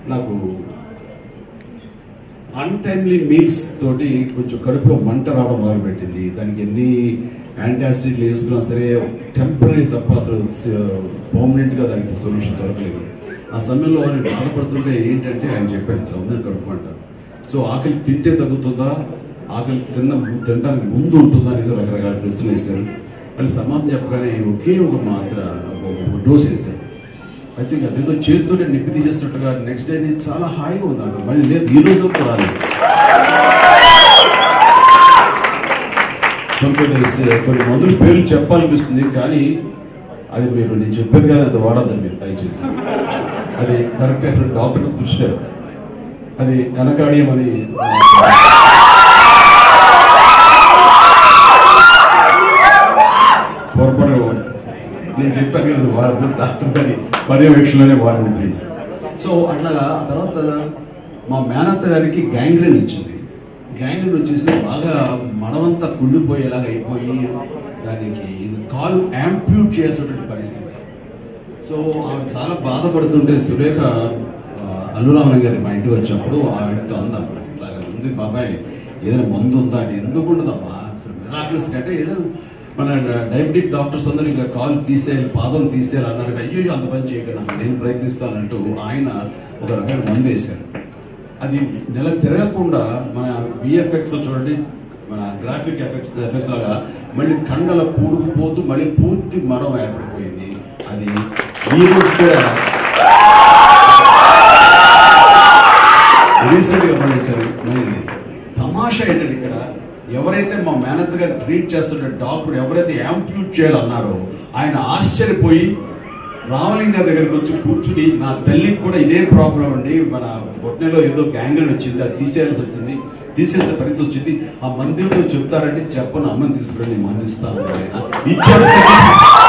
నాకు untimely meals తోటి కొంచెం కడుపులో మంట రావడం మొదలుపెట్టింది దానికి ఎన్ని యాంటాసిడ్లు వేసుకున్నా సరే టెంపరీ తప్ప అసలు పర్మనెంట్ గా దానికి సొల్యూషన్ దొరకలేదు ఆ సమయంలో ఆయన బాధపడుతుంటే ఏంటంటే ఆయన చెప్పారు ఇట్లా ఉందని కడుపు మంట సో ఆకలి తింటే తగ్గుతుందా ఆకలి తిన్న తినడానికి ముందు ఉంటుందా అనేది రకరకాల ప్రశ్నలు వేశారు మళ్ళీ సమాధానం చెప్పగానే ఒకే ఒక మాత్ర ఒక డోస్ వేశారు ఐ థింక్ అదేదో చేతితోనే నిప్పి తీసేస్తున్నట్టుగా నెక్స్ట్ డే నేను చాలా హాయిగా ఉన్నాను మళ్ళీ లేదు ఈ రోజు వరకు రాలేదు కొన్ని కొన్ని కొన్ని మందుల పేర్లు చెప్పాలనిపిస్తుంది కానీ అది మీరు నేను చెప్పాను కదా అది వాడద్దు మీరు దయచేసి అది కరెక్ట్ అయిన డాక్టర్ దృష్టి అది కనకాడియం అని పొరపాటు నేను చెప్పాను కదా వాడద్దు డాక్టర్ గారి పర్యవేక్షణలోనే వాడండి ప్లీజ్ సో అట్లాగా ఆ తర్వాత మా మేనత్త గారికి గ్యాంగ్రీన్ ఇచ్చింది గ్యాంగ్రీన్ వచ్చేసి బాగా మడమంతా కుళ్ళిపోయేలాగా అయిపోయి దానికి కాలు యాంప్యూట్ చేసేటువంటి పరిస్థితి సో ఆవిడ చాలా బాధపడుతుంటే సురేఖ ఆ, అల్లురామన్ గారి మా ఇంటికి వచ్చినప్పుడు ఆవిడతో అందాం ఇట్లాగా ఉంది బాబాయ్ ఏదైనా మందు ఉందా అంటే ఎందుకు ఉండదమ్మా అసలు మిరాకిల్స్ అంటే ఏదో మన డయాబెటిక్ డాక్టర్స్ అందరూ ఇంకా కాలు తీసేయాలి పాదం తీసేయాలి అన్నారంటే అయ్యో అంత పని చేయకుండా నేను ప్రయత్నిస్తానంటూ ఆయన ఒక రకమైన మందు వేశారు అది నెల తిరగకుండా మన విఎఫ్ఎక్స్ చూడండి మన గ్రాఫిక్ ఎఫెక్ట్స్ ఎఫెక్ట్స్ లాగా మళ్ళీ కండల పూడుకుపోతూ మళ్ళీ పూర్తి మరం ఏర్పడిపోయింది అది ఈ రోజు కూడా రీసెంట్ గా గమనించారు మళ్ళీ తమాషా ఏంటంటే ఇక్కడ ఎవరైతే మా మేనత్ గారు ట్రీట్ చేస్తున్న డాక్టర్ ఎవరైతే యాంప్యూట్ చేయాలన్నారో ఆయన ఆశ్చర్యపోయి రామలింగ దగ్గరికి వచ్చి కూర్చుని నా తల్లికి కూడా ఇదే ప్రాబ్లం అండి మన పొట్టెలో ఏదో గ్యాంగ్రీన్ వచ్చింది అది తీసేయాల్సి వచ్చింది తీసేసే పరిస్థితి వచ్చింది ఆ మందిరంలో చెప్తారంటే చెప్పను అమ్మని తీసుకుని నేను మందిస్తాను ఆయన ఇచ్చారు